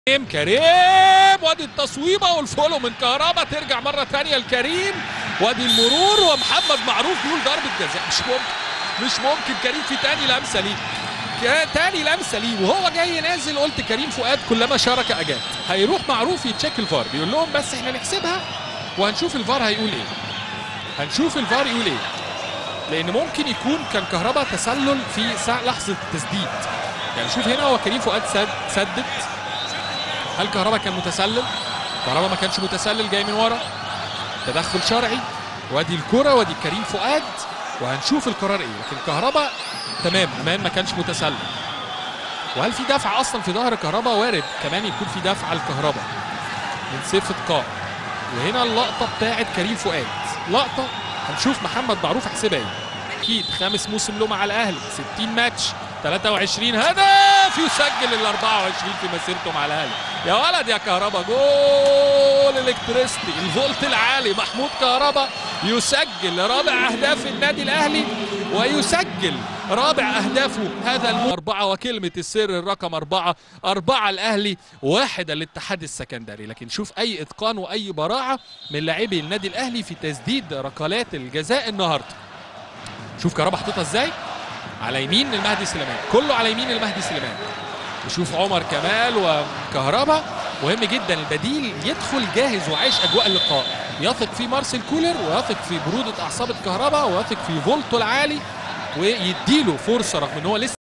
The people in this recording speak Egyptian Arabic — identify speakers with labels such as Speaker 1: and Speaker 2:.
Speaker 1: كريم كريم وادي التصويبه والفولو من كهربا ترجع مره ثانيه لكريم وادي المرور ومحمد معروف بيقول ضربه جزاء مش ممكن مش ممكن كريم في تاني لمسه ليه كا- تاني لمسه ليه وهو جاي نازل قلت كريم فؤاد كلما شارك اجاب هيروح معروف يتشيك الفار بيقول لهم بس احنا نحسبها وهنشوف الفار هيقول ايه هنشوف الفار يقول ايه لان ممكن يكون كان كهربا تسلل في ساعة لحظه تسديد يعني شوف هنا هو كريم فؤاد سد سدد هل كهربا كان متسلل كهربا ما كانش متسلل جاي من ورا تدخل شرعي وادي الكرة وادي كريم فؤاد وهنشوف القرار ايه لكن كهربا تمام امان ما كانش متسلل وهل في دفع اصلا في ظهر كهربا وارد كمان يكون في دفع لكهربا من سيف اتقاء وهنا اللقطه بتاعت كريم فؤاد لقطه هنشوف محمد معروف حسبها ايه اكيد خامس موسم له مع الاهلي 60 ماتش 23 هدف يسجل ال 24 في مسيرته مع الاهلي يا ولد يا كهربا جول الكتريستي الفولت العالي محمود كهربا يسجل رابع اهداف النادي الاهلي ويسجل رابع اهدافه هذا الم... أربعة وكلمة السر الرقم أربعة أربعة الأهلي واحد الاتحاد السكندري لكن شوف أي إتقان وأي براعة من لاعبي النادي الأهلي في تسديد ركلات الجزاء النهاردة شوف كهربا حطيتها ازاي على يمين المهدي سليمان كله على يمين المهدي سليمان نشوف عمر كمال وكهربا مهم جدا البديل يدخل جاهز وعايش اجواء اللقاء يثق في مارسيل كولر ويثق في برودة اعصاب الكهرباء ويثق في فولتو العالي ويديله فرصه رغم ان هو لسه